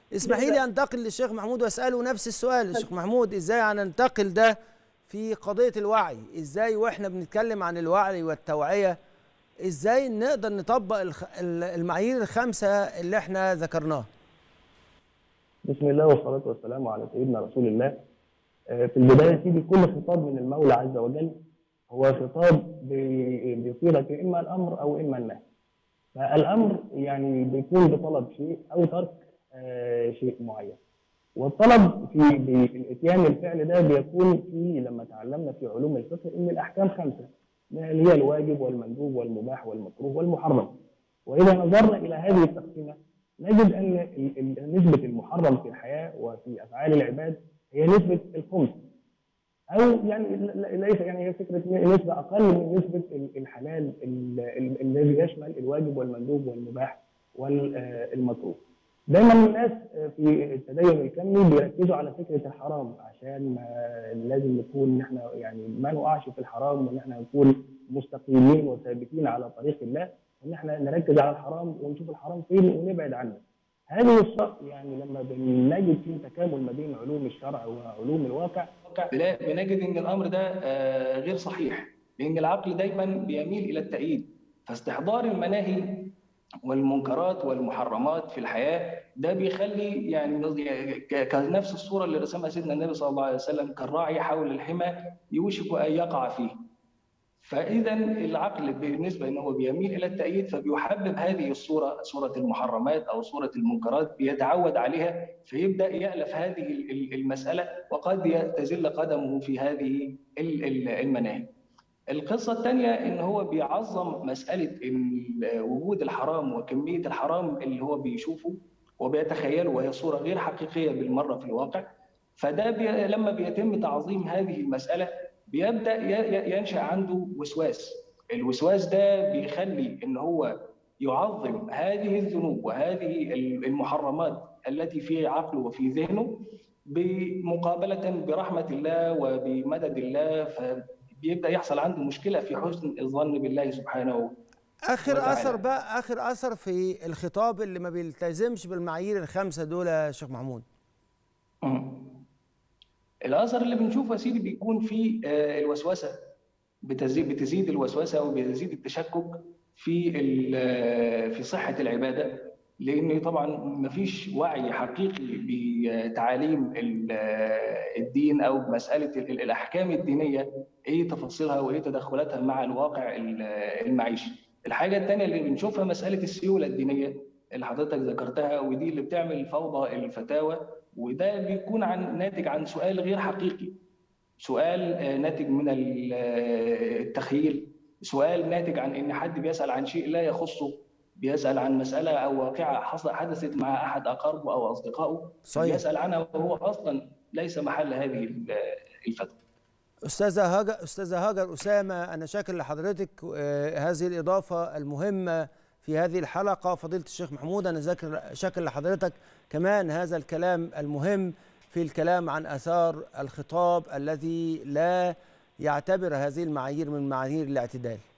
اسمحي لي انتقل للشيخ محمود واساله نفس السؤال الشيخ محمود ازاي هننتقل ده في قضيه الوعي ازاي واحنا بنتكلم عن الوعي والتوعيه ازاي نقدر نطبق الخ- ال- المعايير الخمسه اللي احنا ذكرناها بسم الله والصلاة والسلام على سيدنا رسول الله. آه، في البداية يا سيدي كل خطاب من المولى عز وجل هو خطاب بي- بيصيغك إما الأمر أو إما النهي. فالأمر يعني بيكون بطلب شيء أو ترك آه، شيء معين. والطلب في في في الاتيان الفعل ده بيكون في لما تعلمنا في علوم الفقه ان الاحكام خمسه اللي هي الواجب والمندوب والمباح والمكروه والمحرم. واذا نظرنا الى هذه التقسيمه نجد ان ال- ال- نسبه المحرم في الحياه وفي افعال العباد هي نسبه الخمس او يعني ل- ل- ليس يعني هي فكره ن- نسبه اقل من نسبه ال- الحلال ال- ال- الذي يشمل الواجب والمندوب والمباح والمكروه. دايما الناس في التدين الكمي بيركزوا على فكره الحرام عشان ما لازم نكون ان احنا يعني ما نقعش في الحرام وان احنا نكون مستقيمين وثابتين على طريق الله ان احنا نركز على الحرام ونشوف الحرام فين ونبعد عنه. هذه الص- يعني لما بنجد في تكامل ما بين علوم الشرع وعلوم الواقع بلا- بنجد ان الامر ده آه، غير صحيح لان العقل دايما بيميل الى التأييد فاستحضار المناهي والمنكرات والمحرمات في الحياه ده بيخلي يعني ك- كنفس الصوره اللي رسمها سيدنا النبي صلى الله عليه وسلم كالراعي حول الحمى يوشك ان يقع فيه. فاذا العقل بالنسبه ان هو بيميل الى التأييد فبيحبب هذه الصوره صوره المحرمات او صوره المنكرات بيتعود عليها فيبدا يالف هذه ال- ال- المساله وقد تزل قدمه في هذه ال- ال- المناهي. القصه الثانيه ان هو بيعظم مساله إن وجود الحرام وكميه الحرام اللي هو بيشوفه وبيتخيله وهي صوره غير حقيقيه بالمره في الواقع فده بي لما بيتم تعظيم هذه المساله بيبدا ي- ي- ينشا عنده وسواس الوسواس ده بيخلي ان هو يعظم هذه الذنوب وهذه المحرمات التي في عقله وفي ذهنه بمقابله برحمه الله وبمدد الله فبيبدا يحصل عنده مشكله في حسن الظن بالله سبحانه اخر وتعالى. اثر بقى اخر اثر في الخطاب اللي ما بيلتزمش بالمعايير الخمسه دول يا شيخ محمود مم. الاثر اللي بنشوفه يا سيدي بيكون في آه، الوسوسه بتزيد بتزيد الوسوسه وبيزيد التشكك في ال- آه، في صحه العباده لان طبعا ما فيش وعي حقيقي بتعاليم ال- آه، الدين او مساله ال- ال- الاحكام الدينيه ايه تفاصيلها وايه تدخلاتها مع الواقع ال- آه، المعيشي. الحاجه الثانيه اللي بنشوفها مساله السيوله الدينيه اللي حضرتك ذكرتها ودي اللي بتعمل فوضى الفتاوى وده بيكون عن ناتج عن سؤال غير حقيقي سؤال آه، ناتج من ال- آه، التخيل سؤال ناتج عن ان حد بيسال عن شيء لا يخصه بيسال عن مساله او واقعه حصل حدثت مع احد اقاربه او اصدقائه صحيح. بيسال عنها وهو اصلا ليس محل هذه ال- الفتوى استاذه هاجر استاذه هاجر اسامه انا شاكر لحضرتك آه، هذه الاضافه المهمه في هذه الحلقه فضيله الشيخ محمود انا ذاكر شاكر لحضرتك كمان هذا الكلام المهم في الكلام عن اثار الخطاب الذي لا يعتبر هذه المعايير من معايير الاعتدال